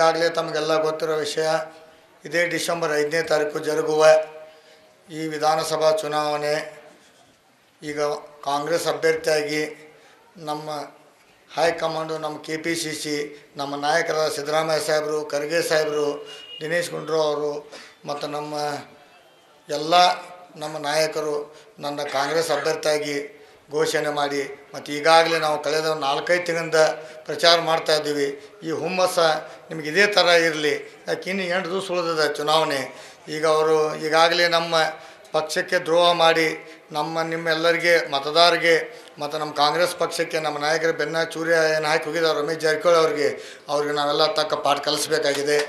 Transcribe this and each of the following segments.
ಈಗಾಗಲೇ ತಮಗೆಲ್ಲ ಗೊತ್ತಿರೋ ವಿಷಯ ಇದೇ ಡಿಸೆಂಬರ್ ಐದನೇ ತಾರೀಕು ಜರುಗುವ ಈ ವಿಧಾನಸಭಾ ಚುನಾವಣೆ ಈಗ ಕಾಂಗ್ರೆಸ್ ಅಭ್ಯರ್ಥಿಯಾಗಿ ನಮ್ಮ ಹೈಕಮಾಂಡು ನಮ್ಮ ಕೆ ಪಿ ಸಿ ಸಿ ನಮ್ಮ ನಾಯಕರಾದ ಸಿದ್ದರಾಮಯ್ಯ ಸಾಹೇಬರು ಖರ್ಗೆ ಸಾಹೇಬರು ದಿನೇಶ್ ಗುಂಡ್ರಾವ್ ಅವರು ಮತ್ತು ನಮ್ಮ ಎಲ್ಲ ನಮ್ಮ ನಾಯಕರು ನನ್ನ ಕಾಂಗ್ರೆಸ್ ಅಭ್ಯರ್ಥಿಯಾಗಿ ಘೋಷಣೆ ಮಾಡಿ ಮತ್ತು ಈಗಾಗಲೇ ನಾವು ಕಳೆದ ಒಂದು ನಾಲ್ಕೈದು ತಿಂಗಳಿಂದ ಪ್ರಚಾರ ಮಾಡ್ತಾ ಇದ್ದೀವಿ ಈ ಹುಮ್ಮಸ್ಸ ನಿಮ್ಗೆ ಇದೇ ಥರ ಇರಲಿ ಯಾಕೆ ಇನ್ನು ಎಂಟು ದಿವಸ ಉಳಿದಿದೆ ಚುನಾವಣೆ ಈಗ ಅವರು ಈಗಾಗಲೇ ನಮ್ಮ ಪಕ್ಷಕ್ಕೆ ದ್ರೋಹ ಮಾಡಿ ನಮ್ಮ ನಿಮ್ಮೆಲ್ಲರಿಗೆ ಮತದಾರರಿಗೆ ಮತ್ತು ನಮ್ಮ ಕಾಂಗ್ರೆಸ್ ಪಕ್ಷಕ್ಕೆ ನಮ್ಮ ನಾಯಕರ ಬೆನ್ನ ಚೂರ್ಯ ಏನು ಹಾಕಿ ಹೋಗಿದ್ದಾರೆ ರಮೇಶ್ ಜಾರಕಿಹೊಳಿ ಅವ್ರಿಗೆ ಅವ್ರಿಗೆ ನಾವೆಲ್ಲ ತಕ್ಕ ಪಾಠ ಕಲಿಸ್ಬೇಕಾಗಿದೆ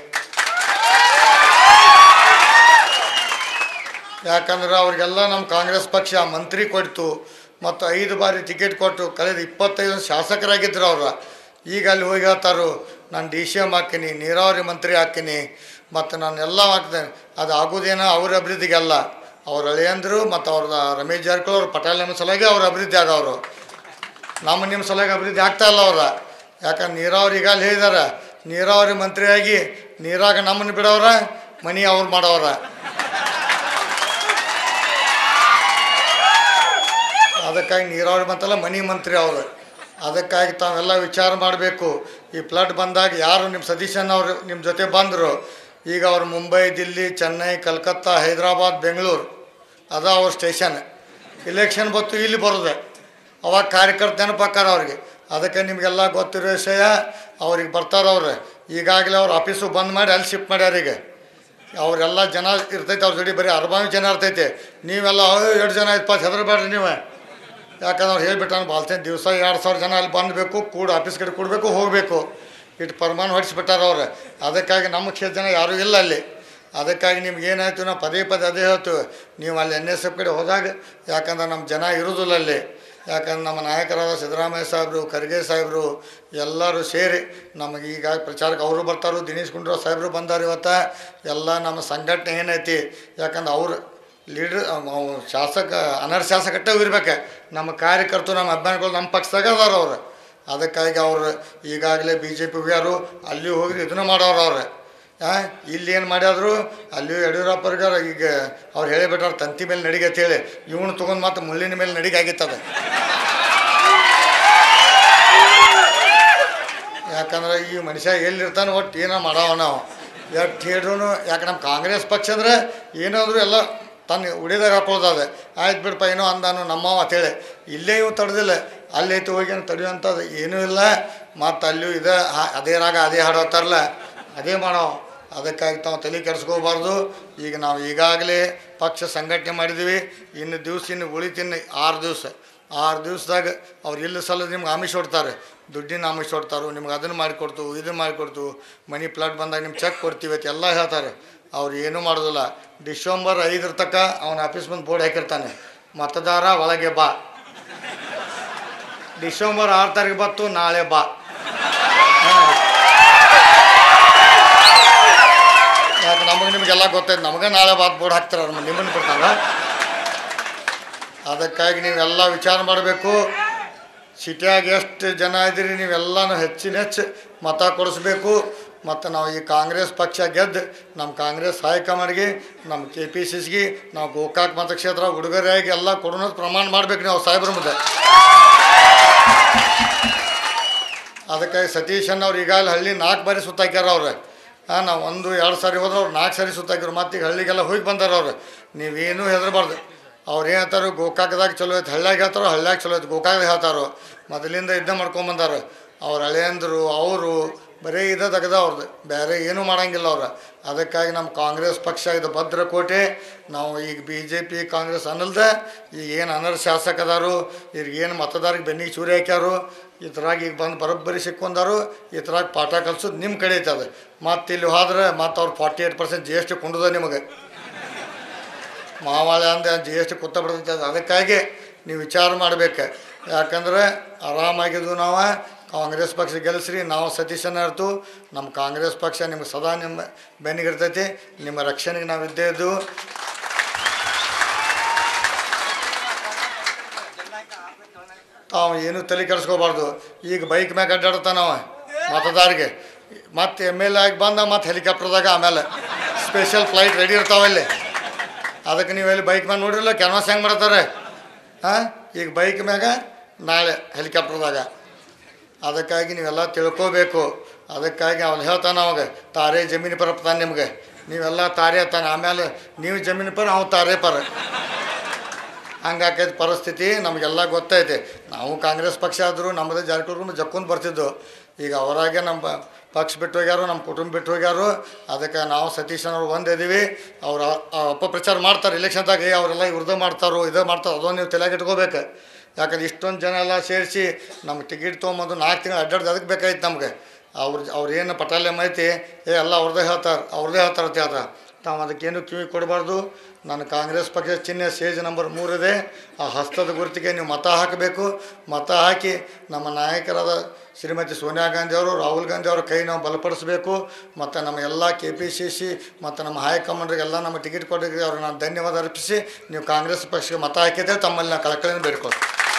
ಯಾಕಂದ್ರೆ ಅವ್ರಿಗೆಲ್ಲ ನಮ್ಮ ಕಾಂಗ್ರೆಸ್ ಪಕ್ಷ ಮಂತ್ರಿ ಕೊಡ್ತು ಮತ್ತು ಐದು ಬಾರಿ ಟಿಕೆಟ್ ಕೊಟ್ಟು ಕಳೆದ ಇಪ್ಪತ್ತೈದು ಶಾಸಕರಾಗಿದ್ದರು ಅವ್ರು ಈಗ ಅಲ್ಲಿ ಹೋಗಿ ಹೇಳ್ತಾರು ನಾನು ಡಿ ಸಿ ಎಮ್ ಹಾಕ್ತೀನಿ ನೀರಾವರಿ ಮಂತ್ರಿ ಹಾಕ್ತೀನಿ ಮತ್ತು ನಾನು ಎಲ್ಲ ಹಾಕ್ತೇನೆ ಅದು ಆಗೋದೇನೋ ಅವ್ರ ಅಭಿವೃದ್ಧಿಗೆಲ್ಲ ಅವ್ರ ಅಳಿಯಂದರು ಮತ್ತು ಅವ್ರ ರಮೇಶ್ ಜಾರಕಿಹೊಳಿ ಅವ್ರ ಪಟೇಲ್ ನಿಮ್ಮ ಸಲುವಾಗಿ ಅವ್ರ ಅಭಿವೃದ್ಧಿ ಆಗವ್ರು ನಮ್ಮ ನಿಮ್ಮ ಸಲುವಾಗಿ ಅಭಿವೃದ್ಧಿ ಆಗ್ತಾ ಇಲ್ಲ ಅವ್ರ ಯಾಕಂದ್ರೆ ನೀರಾವರಿ ಈಗ ಅಲ್ಲಿ ಹೇಳಿದಾರೆ ನೀರಾವರಿ ಮಂತ್ರಿಯಾಗಿ ನೀರಾಗ ನಮ್ಮನ್ನು ಬಿಡವ್ರ ಮನಿ ಅವ್ರು ಮಾಡವ್ರ ಅದಕ್ಕಾಗಿ ನೀರಾವರಿ ಮಂತಲ್ಲ ಮನಿ ಮಂತ್ರಿ ಅವರು ಅದಕ್ಕಾಗಿ ತಾವೆಲ್ಲ ವಿಚಾರ ಮಾಡಬೇಕು ಈ ಫ್ಲಡ್ ಬಂದಾಗ ಯಾರು ನಿಮ್ಮ ಸತೀಶನ್ ನಿಮ್ಮ ಜೊತೆ ಬಂದರು ಈಗ ಅವ್ರು ಮುಂಬೈ ದಿಲ್ಲಿ ಚೆನ್ನೈ ಕಲ್ಕತ್ತಾ ಹೈದರಾಬಾದ್ ಬೆಂಗಳೂರು ಅದ ಅವ್ರ ಸ್ಟೇಷನ್ ಇಲೆಕ್ಷನ್ ಬತ್ತು ಇಲ್ಲಿ ಬರೋದೆ ಅವಾಗ ಕಾರ್ಯಕರ್ತ ನೆನಪಾಕಾರ ಅವ್ರಿಗೆ ಅದಕ್ಕೆ ನಿಮಗೆಲ್ಲ ಗೊತ್ತಿರೋ ವಿಷಯ ಅವ್ರಿಗೆ ಬರ್ತಾರೆ ಅವ್ರು ಈಗಾಗಲೇ ಅವ್ರ ಆಫೀಸು ಬಂದ್ ಮಾಡಿ ಅಲ್ಲಿ ಶಿಫ್ಟ್ ಮಾಡ್ಯಾರ ಈಗ ಅವರೆಲ್ಲ ಜನ ಇರ್ತೈತೆ ಅವ್ರ ಜೋಡಿ ಬರೀ ಅರ್ಬಾವಿ ಜನ ಇರ್ತೈತೆ ನೀವೆಲ್ಲ ಎರಡು ಜನ ಇಪ್ಪತ್ತು ಹೆದರಬೇಡ್ರಿ ನೀವು ಯಾಕಂದ್ರೆ ಅವ್ರು ಹೇಳ್ಬಿಟ್ಟಾನ ಬಾಲ್ತೇನೆ ದಿವಸ ಎರಡು ಸಾವಿರ ಜನ ಅಲ್ಲಿ ಬಂದಬೇಕು ಕೂಡ ಆಫೀಸ್ ಕಡೆ ಕೊಡಬೇಕು ಹೋಗಬೇಕು ಇಟ್ಟು ಪರಮಾನ ಹೊಡಿಸ್ಬಿಟ್ಟಾರ ಅವ್ರು ಅದಕ್ಕಾಗಿ ನಮ್ಮ ಕ್ಷೇತ್ರ ಜನ ಯಾರೂ ಇಲ್ಲ ಅಲ್ಲಿ ಅದಕ್ಕಾಗಿ ನಿಮ್ಗೆ ಏನಾಯ್ತು ನಾವು ಪದೇ ಪದೇ ಅದೇ ಹೇಳ್ತೀವಿ ನೀವು ಅಲ್ಲಿ ಎನ್ ಎಸ್ ಎಫ್ ಕಡೆ ಹೋದಾಗ ಯಾಕಂದ್ರೆ ನಮ್ಮ ಜನ ಇರೋದಿಲ್ಲ ಅಲ್ಲಿ ಯಾಕಂದ್ರೆ ನಮ್ಮ ನಾಯಕರಾದ ಸಿದ್ದರಾಮಯ್ಯ ಸಾಹೇಬರು ಖರ್ಗೆ ಸಾಹೇಬರು ಎಲ್ಲರೂ ಸೇರಿ ನಮಗೆ ಈಗ ಪ್ರಚಾರಕ್ಕೆ ಅವರು ಬರ್ತಾರೋ ದಿನೇಶ್ ಗುಂಡೂರಾವ್ ಸಾಹೇಬರು ಬಂದಾರ ಇವತ್ತು ಎಲ್ಲ ನಮ್ಮ ಸಂಘಟನೆ ಏನೈತಿ ಯಾಕಂದ್ರೆ ಅವ್ರು ಲೀಡ್ರ್ ಶಾಸಕ ಅನರ್ಹ ಶಾಸಕಟ್ಟೆ ಇರ್ಬೇಕು ನಮ್ಮ ಕಾರ್ಯಕರ್ತರು ನಮ್ಮ ಅಭಿಮಾನಿಗಳು ನಮ್ಮ ಪಕ್ಷದಾಗ ಅದಾರ ಅವ್ರು ಅದಕ್ಕಾಗಿ ಅವ್ರು ಈಗಾಗಲೇ ಬಿ ಜೆ ಪಿ ಹೋಗ್ಯಾರು ಅಲ್ಲಿ ಹೋಗಿ ಇದನ್ನು ಮಾಡೋರು ಅವ್ರು ಹಾಂ ಇಲ್ಲಿ ಏನು ಮಾಡ್ಯಾದ್ರು ಅಲ್ಲಿ ಯಡಿಯೂರಪ್ಪರ್ಗಾರ ಈಗ ಅವ್ರು ಹೇಳಿಬಿಟ್ಟಾರ ತಂತಿ ಮೇಲೆ ನಡಿಗೆ ಅಂತೇಳಿ ಇವನು ತೊಗೊಂಡು ಮತ್ತೆ ಮುಳ್ಳಿನ ಮೇಲೆ ನಡಿಗೆ ಆಗಿತ್ತದ ಯಾಕಂದ್ರೆ ಈ ಮನುಷ್ಯ ಎಲ್ಲಿರ್ತಾನೆ ಒಟ್ಟು ಏನೋ ಮಾಡವ ನಾವು ಎಷ್ಟು ಹೇಳಿದ್ರು ಯಾಕೆ ನಮ್ಮ ಕಾಂಗ್ರೆಸ್ ಪಕ್ಷ ಅಂದ್ರೆ ಏನಾದರೂ ಎಲ್ಲ ತನ್ನ ಉಳಿದಾಗ ಹಾಕೊಳ್ಳೋದು ಆಯ್ತು ಬಿಡಪ್ಪ ಏನೋ ಅಂದಾನು ನಮ್ಮವ ಅಂತೇಳಿ ಇಲ್ಲೇ ಇವು ತಡೆದಿಲ್ಲ ಅಲ್ಲೈತು ಹೋಗಿ ತಡೆಯುವಂಥದ್ದು ಏನೂ ಇಲ್ಲ ಮತ್ತು ಅಲ್ಲಿಯೂ ಇದೆ ಹಾ- ಅದೇ ರಾಗ ಅದೇ ಹಾಡೋತಾರಲ್ಲ ಅದೇ ಮಾಡೋ ಅದಕ್ಕಾಗಿ ತಾವು ತಲೆ ಕೆಡಿಸ್ಕೋಬಾರ್ದು ಈಗ ನಾವು ಈಗಾಗಲೇ ಪಕ್ಷ ಸಂಘಟನೆ ಮಾಡಿದ್ದೀವಿ ಇನ್ನು ದಿವಸ ಇನ್ನು ಉಳಿತಿನ್ನು ಆರು ದಿವಸ ಆರು ದಿವಸದಾಗ ಅವ್ರು ಇಲ್ಲ ಸಲ ನಿಮ್ಗೆ ಆಮಿಷ ಹೊಡ್ತಾರೆ ದುಡ್ಡಿನ ಆಮಿಷ ಹೊಡ್ತಾರೆ ನಿಮ್ಗೆ ಅದನ್ನು ಮಾಡಿಕೊಡ್ತು ಇದನ್ನು ಮಾಡಿಕೊಡ್ತು ಮನಿ ಪ್ಲಾಟ್ ಬಂದಾಗ ನಿಮ್ಗೆ ಚೆಕ್ ಕೊಡ್ತೀವಿ ಅಂತ ಎಲ್ಲ ಹೇಳ್ತಾರೆ ಅವ್ರು ಏನೂ ಮಾಡೋದಿಲ್ಲ ಡಿಸೆಂಬರ್ ಐದರ ತನಕ ಅವನ ಆಫೀಸ್ ಬಂದು ಬೋರ್ಡ್ ಹಾಕಿರ್ತಾನೆ ಮತದಾರ ಒಳಗೆ ಬಾ ಡಿಸೆಂಬರ್ ಆರು ತಾರೀಕು ಬತ್ತು ನಾಳೆ ಬಾ ಯಾಕೆ ನಮಗೆ ನಿಮಗೆಲ್ಲ ಗೊತ್ತೈತೆ ನಮಗೆ ನಾಳೆ ಬಾತ್ ಬೋರ್ಡ್ ಹಾಕ್ತಾರೆ ನಿಮ್ಮನ್ನು ಬಿಡ್ತಾರ ಅದಕ್ಕಾಗಿ ನೀವೆಲ್ಲ ವಿಚಾರ ಮಾಡಬೇಕು ಸಿಟಿಯಾಗ ಎಷ್ಟು ಜನ ಇದ್ದೀರಿ ನೀವೆಲ್ಲನೂ ಹೆಚ್ಚಿನ ಹೆಚ್ಚು ಮತ ಕೊಡಿಸ್ಬೇಕು ಮತ್ತು ನಾವು ಈ ಕಾಂಗ್ರೆಸ್ ಪಕ್ಷ ಗೆದ್ದು ನಮ್ಮ ಕಾಂಗ್ರೆಸ್ ಹೈಕಮಾಂಡ್ಗೆ ನಮ್ಮ ಕೆ ಪಿ ಸಿ ಸಿಗೆ ನಾವು ಗೋಕಾಕ್ ಮತಕ್ಷೇತ್ರ ಉಡುಗೊರೆಯಾಗಿ ಎಲ್ಲ ಕೊಡೋದು ಪ್ರಮಾಣ ಮಾಡ್ಬೇಕು ನಾವು ಸಾಹೇಬ್ರ ಮುಂದೆ ಅದಕ್ಕಾಗಿ ಸತೀಶನ್ ಅವ್ರು ಈಗಾಗಲೇ ಹಳ್ಳಿ ನಾಲ್ಕು ಬಾರಿ ಸುತ್ತಾಕ್ಯಾರ ಅವ್ರು ಹಾಂ ನಾವು ಒಂದು ಎರಡು ಸಾರಿ ಹೋದ್ರೆ ಅವ್ರು ನಾಲ್ಕು ಸಾರಿ ಸುತ್ತಾಕಿರು ಮತ್ತೆ ಈಗ ಹಳ್ಳಿಗೆಲ್ಲ ಹೋಗಿ ಬಂದಾರ ಅವ್ರು ನೀವೇನೂ ಹೆದರಬಾರ್ದು ಅವ್ರು ಏನು ಹೇಳ್ತಾರೋ ಗೋಕಾಕದಾಗ ಚಲೋ ಐತೆ ಹಳ್ಳ್ಯಾಗ ಹೇಳ್ತಾರೋ ಹಳ್ಳ್ಯಾಗ ಚಲೋ ಐತೆ ಗೋಕಾಕದಾಗ ಹೇಳ್ತಾರೋ ಮೊದಲಿಂದ ಯುದ್ಧ ಮಾಡ್ಕೊಂಬಂದಾರ ಅವ್ರ ಹಳೆಯಂದರು ಅವರು ಬರೀ ಇದ ತೆಗೆದ ಅವ್ರದ್ದು ಬೇರೆ ಏನೂ ಮಾಡಂಗಿಲ್ಲ ಅವ್ರು ಅದಕ್ಕಾಗಿ ನಮ್ಮ ಕಾಂಗ್ರೆಸ್ ಪಕ್ಷ ಇದು ಭದ್ರಕೋಟೆ ನಾವು ಈಗ ಬಿ ಜೆ ಪಿ ಕಾಂಗ್ರೆಸ್ ಅನ್ನಲ್ದೆ ಈಗ ಏನು ಅನರ್ಹ ಶಾಸಕ ಅದಾರು ಈಗ ಏನು ಮತದಾರಿಗೆ ಬೆನ್ನಿಗೆ ಚೂರಿ ಹಾಕ್ಯಾರು ಈ ಥರಾಗ ಈಗ ಬಂದು ಬರೋಬ್ಬರಿ ಸಿಕ್ಕೊಂಡಾರು ಈ ಥರಾಗ ಪಾಠ ಕಲ್ಸೋದು ನಿಮ್ಮ ಕಡೆ ಐತೆ ಅದು ಮತ್ತು ಇಲ್ಲಿ ಹೋದ್ರೆ ಮತ್ತು ಅವ್ರು forty eight percent G S T ಕೊಂಡದ ನಿಮಗೆ ಮಾವಾಳೆ ಅಂದ ಜಿ ಎಸ್ ಟಿ ಕೂತ ಬಿಡ್ತೈತೆ ಅದು ಅದಕ್ಕಾಗಿ ನೀವು ವಿಚಾರ ಮಾಡ್ಬೇಕು ಯಾಕಂದ್ರೆ ಆರಾಮಾಗಿದ್ದು ನಾವು ಕಾಂಗ್ರೆಸ್ ಪಕ್ಷ ಗೆಲ್ಲಿಸ್ರಿ ನಾವು ಸತೀಶನ ಇರ್ತು ನಮ್ಮ ಕಾಂಗ್ರೆಸ್ ಪಕ್ಷ ನಿಮ್ಗೆ ಸದಾ ನಿಮ್ಮ ಬೆನ್ನಿಗಿರ್ತೈತಿ ನಿಮ್ಮ ರಕ್ಷಣೆಗೆ ನಾವು ಇದ್ದೇ ಇದ್ದು ತಾವು ಏನು ತಲೆ ಕೆಡಿಸ್ಕೋಬಾರ್ದು ಈಗ ಬೈಕ್ ಮ್ಯಾಗ ಅಡ್ಡಾಡ್ತಾನವ ಮತದಾರಿಗೆ ಮತ್ತೆ ಎಮ್ ಎಲ್ ಎ ಆಗಿ ಬಂದ ಮತ್ತು ಹೆಲಿಕಾಪ್ಟರ್ದಾಗ ಆಮೇಲೆ ಸ್ಪೆಷಲ್ ಫ್ಲೈಟ್ ರೆಡಿ ಇರ್ತಾವಲ್ಲಿ ಅದಕ್ಕೆ ನೀವು ಎಲ್ಲಿ ಬೈಕ್ ಮೇಲೆ ನೋಡಿರಲ್ಲ ಕ್ಯಾನ್ವಾಸ್ ಹೆಂಗೆ ಮಾಡ್ತಾರೆ ಹಾಂ ಈಗ ಬೈಕ್ ಮ್ಯಾಗ ನಾಳೆ ಹೆಲಿಕಾಪ್ಟರ್ದಾಗ ಅದಕ್ಕಾಗಿ ನೀವೆಲ್ಲ ತಿಳ್ಕೋಬೇಕು ಅದಕ್ಕಾಗಿ ಅವ್ನು ಹೇಳ್ತಾನೆ ಅವಾಗ ತಾರೆ ಜಮೀನು ಪರ ತಾನೆ ನಿಮಗೆ ನೀವೆಲ್ಲ ತಾರೆ ತಾನೆ ಆಮೇಲೆ ನೀವು ಜಮೀನು ಪರ ಅವ್ನು ತಾರೆ ಪರ ಹಂಗಾಕೈತೆ ಪರಿಸ್ಥಿತಿ ನಮಗೆಲ್ಲ ಗೊತ್ತೈತೆ ನಾವು ಕಾಂಗ್ರೆಸ್ ಪಕ್ಷ ಆದರೂ ನಮ್ಮದೇ ಜಾರಕಿಹೊಳಿ ಜಕ್ಕೊಂದು ಬರ್ತಿದ್ದು ಈಗ ಅವರಾಗೆ ನಮ್ಮ ಪಕ್ಷ ಬಿಟ್ಟು ಹೋಗ್ಯಾರು ನಮ್ಮ ಕುಟುಂಬ ಬಿಟ್ಟು ಹೋಗ್ಯಾರು ಅದಕ್ಕೆ ನಾವು ಸತೀಶನವ್ರು ಒಂದಿದ್ದೀವಿ ಅವ್ರು ಅಪಪ್ರಚಾರ ಮಾಡ್ತಾರೆ ಇಲೆಕ್ಷನ್ದಾಗ ಏ ಅವರೆಲ್ಲ ಇವ್ರದ್ದು ಮಾಡ್ತಾರೋ ಇದೇ ಮಾಡ್ತಾರೋ ಅದೊಂದು ನೀವು ತಲೆಯಾಗ ಇಟ್ಕೋಬೇಕು ಯಾಕಂದ್ರೆ ಇಷ್ಟೊಂದು ಜನ ಎಲ್ಲ ಸೇರಿಸಿ ನಮ್ಗೆ ಟಿಕೆಟ್ ತೊಗೊಂಬಂದು ನಾಲ್ಕು ತಿಂಗಳು ಅಡ್ಡಾಡ್ದು ಅದಕ್ಕೆ ಬೇಕಾಯ್ತು ನಮಗೆ ಅವ್ರ ಅವ್ರು ಏನು ಪಟಾಲೆ ಐತಿ ಏ ಎಲ್ಲ ಅವ್ರದ್ದೇ ಹೇಳ್ತಾರೆ ಅವ್ರದ್ದೇ ಹೇಳ್ತಾರೆ ಅಂತ ಹೇಳ್ತಾರೆ ತಾವು ಅದಕ್ಕೇನು ಕಿವಿ ಕೊಡಬಾರ್ದು ನಾನು ಕಾಂಗ್ರೆಸ್ ಪಕ್ಷದ ಚಿಹ್ನೆ ಸೇಜ್ ನಂಬರ್ ಮೂರಿದೆ ಆ ಹಸ್ತದ ಗುರುತಿಗೆ ನೀವು ಮತ ಹಾಕಬೇಕು ಮತ ಹಾಕಿ ನಮ್ಮ ನಾಯಕರಾದ ಶ್ರೀಮತಿ ಸೋನಿಯಾ ಗಾಂಧಿ ಅವರು ರಾಹುಲ್ ಗಾಂಧಿ ಅವರ ಕೈ ನಾವು ಬಲಪಡಿಸಬೇಕು ಮತ್ತು ನಮ್ಮ ಎಲ್ಲ ಕೆ ಪಿ ಸಿ ಸಿ ಮತ್ತು ನಮ್ಮ ಹೈಕಮಾಂಡ್ರಿಗೆಲ್ಲ ನಮ್ಮ ಟಿಕೆಟ್ ಕೊಟ್ಟಿಗೆ ಅವ್ರಿಗೆ ನಾನು ಧನ್ಯವಾದ ಅರ್ಪಿಸಿ ನೀವು ಕಾಂಗ್ರೆಸ್ ಪಕ್ಷಕ್ಕೆ ಮತ ಹಾಕಿದ್ರೆ ತಮ್ಮಲ್ಲಿ ನಾನು ಕಳಕಳಿನ ಬೇಡ್ಕೊಳ್ತೀನಿ